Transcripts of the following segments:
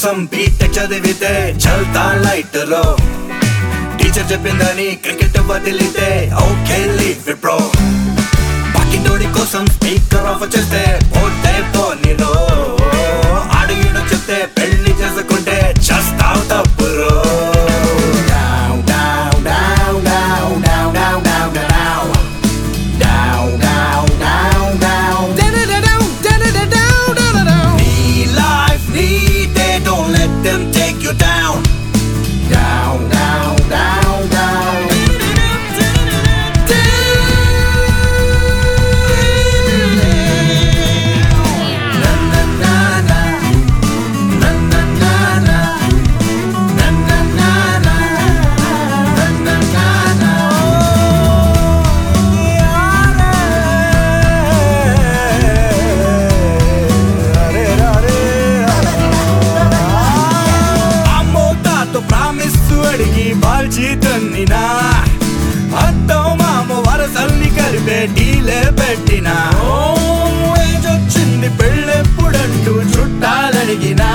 కోసం బీటెక్ చదివితే చల్తా లైట్ రో టీచర్ చెప్పిందని క్రికెట్ వదిలితే ఓకే లీవ్ ఇట్ బ్రో పక్కింటోడి కోసం స్పీకర్ ఆఫ్ చేస్తే పోతే పోనీరో అడిగిన చెప్తే పెళ్లి చేసుకుంటే చస్తావు తప్పురో Down, down, down, down, down, down, down, down. Down, down, down, down. నీ life, నీ day, don't let them take you down. Down, down, down, down. Na, na, na, na. Na, na, na, na. Na, na, na, na. Na, na, na, na. అమ్మో తాతో promise అడిగి బాల్చి తన్నినా అత్తం మామ వరసల్ని కలిపే delay పెట్టినా ఓ, ఏజొచ్చింది పెళ్ళెప్పుడంటూ చుట్టాలడిగినా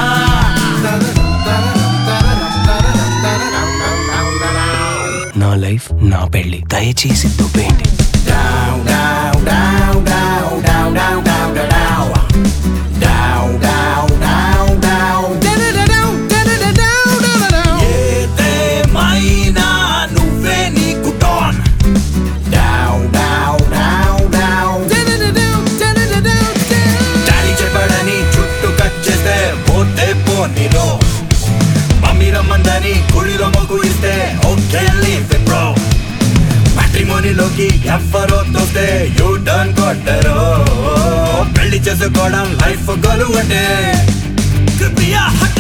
నా life నా పెళ్లి దయచేసి దుబ్బేయండి Down, down, down, down, down, down, down, down, down. Down, down, down, down. ఏదేమైనా నువ్వే నీకు down. Down, down, down, down. Daddy చెప్పాడని చుట్టూ కట్ చేస్తే పోతే పోనీలో మమ్మీ రమ్మందని గుడిలో మొగ్గు ఇస్తే ఓకే లీవ్ ఇట్ బ్రో మ్యాట్రిమోనీలోకి ఎవ్వరో తోస్తే యూ టర్న్ కొట్టరు పెళ్లి చేసుకోవడం లైఫ్ గొలువు అంటే కృపయా హక్